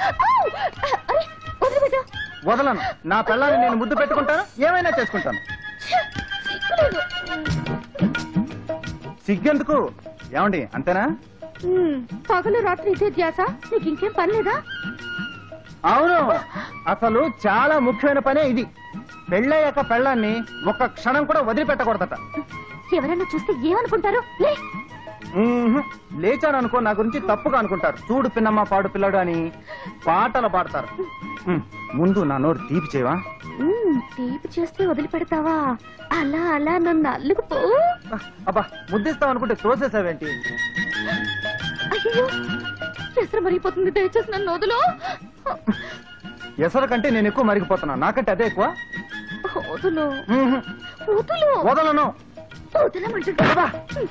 అరే వదిలిపెట్టు వదలను నా పిల్లని నేను ముద్దు పెట్టుకుంటాను ఏమైనా చేసుకుంటాను సిగ్గులేదు సిగ్గెందుకు ఏమండి అంతేనా ఉమ్, పగలు రాత్రి ఇదే ధ్యాస నీకు ఇంకేం పని లేదా అవును అసలు చాలా ముఖ్యమైన పనే ఇది పెళ్ళయ్యాక పెళ్ళాన్ని ఒక్క క్షణం కూడా వదిలిపెట్టకూడదట ఎవరైనా చూస్తే ఏమనుకుంటారు లే మ్మ్హ్. లేచాను అనుకో నా గురించి తప్పుగా అనుకుంటారు చూడు పిన్నమ్మ పాడు పిల్లడు అని పాటలు పాడతారు మ్, ముందు నా నోరు తీపి చేయవా ఉమ్, తీపి చేస్తే వదిలిపెడతావా అలా అలా నన్ను అల్లుకుపో అబ్బా ముద్దిస్తావు అనుకుంటే తోసేసావేంటి అయ్యో ఎసరు మరిగిపోతుంది దయచేసి నన్ను వదులు ఎసరు కంటే నేను ఎక్కువ మరిగిపోతున్నా నాకంటే అదే ఎక్కువ వదులు మ్మ్హ్. వదులు వదలను వదలమంటుంటా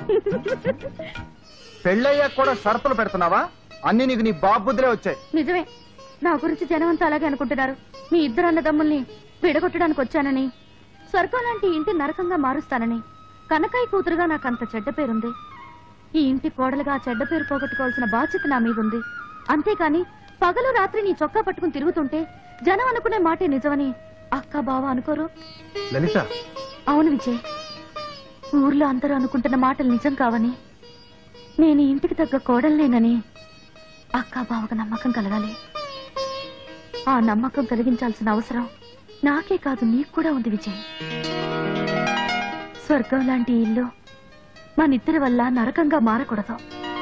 పెళ్ళయ్యాక కూడా షరతులు పెడుతున్నావా అన్ని నీకు నీ బాబుద్దులే వచ్చాయి నిజమే నా గురించి జనం అంతా అలాగే అనుకుంటున్నారు మీ ఇద్దరు అన్నదమ్ముల్ని విడగొట్టడానికి వచ్చానని స్వర్గం లాంటి ఇంటి నరకంగా మారుస్తానని కనకాయ కూతురుగా నాకు అంత చెడ్డ పేరుంది ఈ ఇంటి కోడలుగా ఆ చెడ్డ పేరు పోగొట్టుకోవాల్సిన బాధ్యత నా మీద ఉంది అంతేకాని పగలు రాత్రి నీ చొక్కా పట్టుకుని తిరుగుతుంటే జనం అనుకునే మాటే నిజమని అక్క బావ అనుకోరు లలిత అవును విజయ్ ఊర్లో అందరూ అనుకుంటున్న మాటలు నిజం కావని నేను ఈ ఇంటికి తగ్గ కోడలేనని అక్క బావకు నమ్మకం కలగాలి ఆ నమ్మకం కలిగించాల్సిన అవసరం నాకే కాదు నీకు కూడా ఉంది విజయ్ స్వర్గం లాంటి ఈ ఇల్లు మనిద్దరి వల్ల నరకంగా మారకూడదు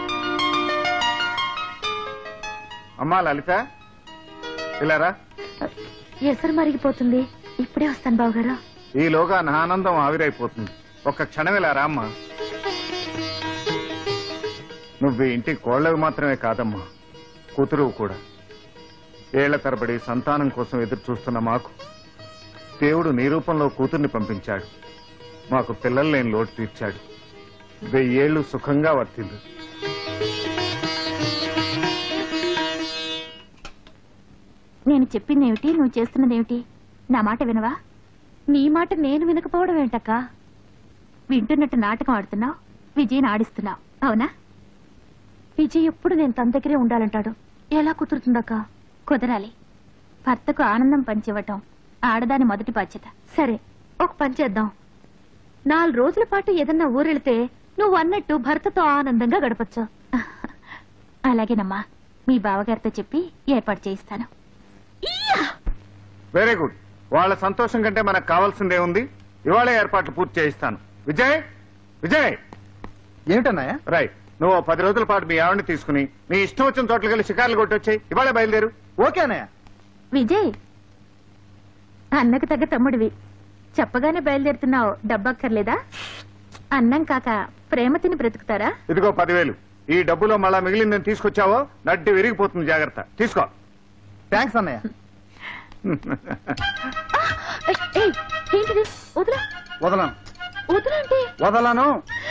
అమ్మా లలిత ఇలారా ఎసరు మరిగిపోతుంది ఇప్పుడే వస్తాను బావగారు ఈలోగా నా ఆనందం ఆవిరైపోతుంది ఒక్క క్షణం ఇలా రామ్మా నువ్వు ఈ ఇంటి కోళ్ళవి మాత్రమే కాదమ్మా కూతురు కూడా ఏళ్ల తరబడి సంతానం కోసం ఎదురు చూస్తున్న మాకు దేవుడు నీ రూపంలో కూతుర్ని పంపించాడు మాకు పిల్లలు లేని లోటు తీర్చాడు వెయ్యేళ్లు సుఖంగా వర్తిల్లు నేను చెప్పిందేమిటి నువ్వు చేస్తున్నదేమిటి నా మాట వినవా నీ మాట నేను వినకపోవడం ఏంటక్క వింటున్నట్టు నాటకం ఆడుతున్నావు విజయ్ని ఆడిస్తున్నావు అవునా విజయ్ ఎప్పుడు నేను తన దగ్గరే ఉండాలంటాడు ఎలా కుదురుతుందక్క కుదరాలి భర్తకు ఆనందం పంచివ్వటం ఆడదాని మొదటి బాధ్యత సరే ఒక పని చేద్దాం నాలుగు రోజుల పాటు ఏదన్నా ఊరెళ్తే నువ్వు అన్నట్టు భర్తతో ఆనందంగా గడపచ్చు అలాగేనమ్మా మీ బావగారితో చెప్పి ఏర్పాటు చేయిస్తాను వెరీ గుడ్ వాళ్ళ సంతోషం కంటే మనకు కావాల్సిందే ఉంది ఇవాళ ఏర్పాట్లు పూర్తి చేయిస్తాను విజయ్ విజయ్ ఏమిటన్నాయా రైట్ నువ్వు ఓ పది రోజుల పాటు మీ ఆవిడని తీసుకుని నీ ఇష్టం వచ్చిన చోట్లకి వెళ్ళి షికార్లు కొట్టొచ్చాయి ఇవాళ బయలుదేరు ఓకే అన్నయ్య విజయ్ అన్నకు తగ్గ తమ్ముడివి చెప్పగానే బయలుదేరుతున్నావు డబ్బక్కర్లేదా అన్నం కాక ప్రేమ తిని బ్రతుకుతారా ఇదిగో పదివేలు ఈ డబ్బులో మళ్ళా మిగిలిందని తీసుకొచ్చావో నడ్డి విరిగిపోతుంది జాగ్రత్త తీసుకో థ్యాంక్స్ అన్నయ్య ఏయ్, ఏంటిది వదలా వదలను వదలంటే వదలను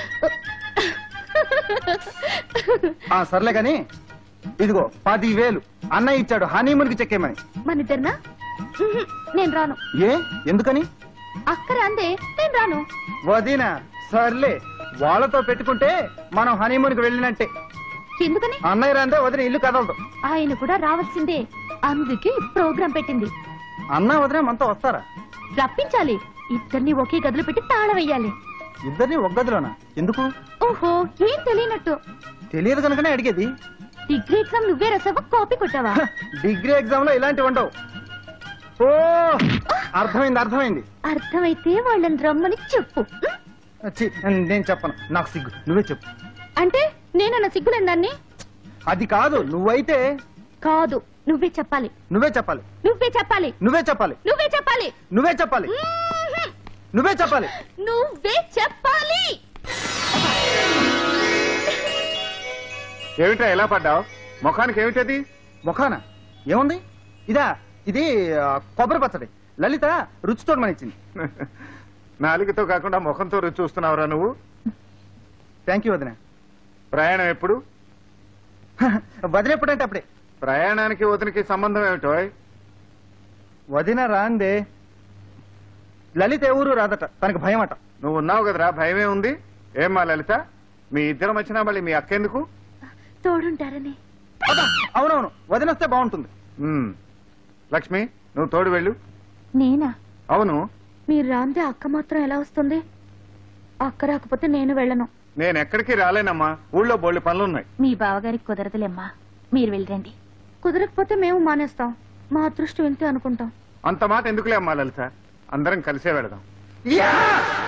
ఆ సర్లే గాని ఇదిగో పదివేలు అన్నయ్య ఇచ్చాడు హనీమూన్ కి చెక్కేమని మన ఇద్దరినా ఉహుం, నేను రాను ఏ ఎందుకని అక్కర అందే నేను రాను వదినా సర్లే వాళ్ళతో పెట్టుకుంటే మనం హనీమూన్ కి వెళ్ళినట్టే ఎందుకని అన్నయ్య రాందే వదిన ఇల్లు కదలదు ఆయన కూడా రావాల్సిందే అందుకే ప్రోగ్రాం పెట్టింది అన్న వదిన మనతో వస్తారా రప్పించాలి ఇద్దరిని ఒకే గదిలో పెట్టి తాళం వేయాలి ఇద్దరిని ఒక గదిలోనా ఎందుకు ఓహో ఏం తెలియనట్టు తెలియదు కనుకనే అడిగేది డిగ్రీ ఎగ్జామ్ నువ్వే రాసావా కాపీ కొట్టావా డిగ్రీ ఎగ్జామ్ లో ఇలాంటివి ఉండవు ఓ అర్థమైంది అర్థమైంది అర్థమైతే వాళ్ళని రమ్మని చెప్పు ఛీ, నేను చెప్పను నాకు సిగ్గు నువ్వే చెప్పు అంటే నేనన్న సిగ్గులేని దాన్ని అది కాదు నువ్వైతే కాదు నువ్వే చెప్పాలి నువ్వే చెప్పాలి నువ్వే చెప్పాలి నువ్వే చెప్పాలి నువ్వే చెప్పాలి నువ్వే చెప్పాలి మ్మ్. నువ్వే చెప్పాలి నువ్వే చెప్పాలి ఏమిటా ఎలా పడ్డావు ముఖానికి ఏమిటది ముఖాన ఏముంది ఇదా ఇది ఆ, కొబ్బరి పచ్చడి లలిత రుచితో మనిచ్చింది నాలుగుతో కాకుండా ముఖంతో రుచి చూస్తున్నావురా నువ్వు థ్యాంక్ యూ వదిన ప్రయాణం ఎప్పుడు వదిన ఎప్పుడంటే అప్పుడే ప్రయాణానికి వదినికి సంబంధం ఏమిటో వదిన రాందే లలిత ఏ ఊరు రాదట తనకు భయం అట నువ్వు ఉన్నావు కదరా భయమే ఉంది ఏమ్మా లలిత మీ ఇద్దరం వచ్చినా మళ్ళీ మీ అక్కెందుకు తోడుంటారని అబ్బా, అవునవును వదిన వస్తే బాగుంటుంది ఉమ్. లక్ష్మి నువ్వు తోడు వెళ్ళు నేనా అవును మీరు రాందే అక్క మాత్రం ఎలా వస్తుంది అక్క రాకపోతే నేను వెళ్ళను నేను ఎక్కడికి రాలేనమ్మా ఊళ్ళో బోళ్ళు పనులున్నాయి మీ బావగారికి కుదరదులేమ్మా మీరు వెళ్ళండి కుదరకపోతే మేము మానేస్తాం మా అదృష్టం ఇంతే అనుకుంటాం అంత మాట ఎందుకులే అమ్మా లలిత అందరం కలిసే వెళదాం యా